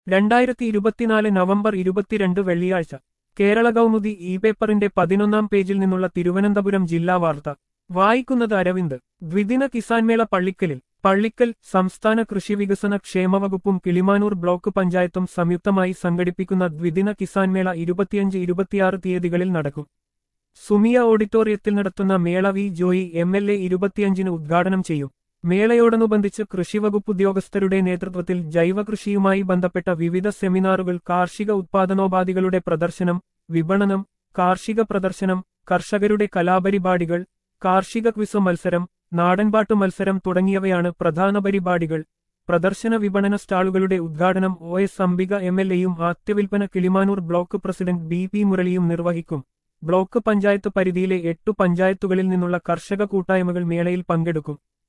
രണ്ടായിരത്തി ഇരുപത്തിനാല് നവംബർ ഇരുപത്തിരണ്ട് വെള്ളിയാഴ്ച കേരള കൗമുദി ഇ പേപ്പറിന്റെ പതിനൊന്നാം പേജിൽ നിന്നുള്ള തിരുവനന്തപുരം ജില്ലാ വാർത്ത വായിക്കുന്നത് അരവിന്ദ് ദ്വിദിന കിസാൻ മേള പള്ളിക്കലിൽ പള്ളിക്കൽ സംസ്ഥാന കൃഷി വികസന ക്ഷേമ വകുപ്പും കിളിമാനൂർ ബ്ലോക്ക് പഞ്ചായത്തും സംയുക്തമായി സംഘടിപ്പിക്കുന്ന ദ്വിദിന കിസാൻ മേള ഇരുപത്തിയഞ്ച് ഇരുപത്തിയാറ് തീയതികളിൽ നടക്കും സുമിയ ഓഡിറ്റോറിയത്തിൽ നടത്തുന്ന മേള V Joy M L A ഇരുപത്തിയഞ്ചിന് ഉദ്ഘാടനം ചെയ്യും മേളയോടനുബന്ധിച്ച് കൃഷിവകുപ്പ് ഉദ്യോഗസ്ഥരുടെ നേതൃത്വത്തിൽ ജൈവകൃഷിയുമായി ബന്ധപ്പെട്ട വിവിധ സെമിനാറുകൾ കാർഷിക ഉത്പാദനോപാധികളുടെ പ്രദർശനം വിപണനം കാർഷിക പ്രദർശനം കർഷകരുടെ കലാപരിപാടികൾ കാർഷിക ക്വിസ് മത്സരം നാടൻപാട്ട് മത്സരം തുടങ്ങിയവയാണ് പ്രധാന പരിപാടികൾ പ്രദർശന വിപണന സ്റ്റാളുകളുടെ ഉദ്ഘാടനം O S Ambika M L എയും ആത്യവിൽപ്പന Kilimanoor block president B P മുരളിയും നിർവഹിക്കും ബ്ലോക്ക് പഞ്ചായത്ത് പരിധിയിലെ എട്ടു പഞ്ചായത്തുകളിൽ നിന്നുള്ള കർഷക കൂട്ടായ്മകൾ മേളയിൽ പങ്കെടുക്കും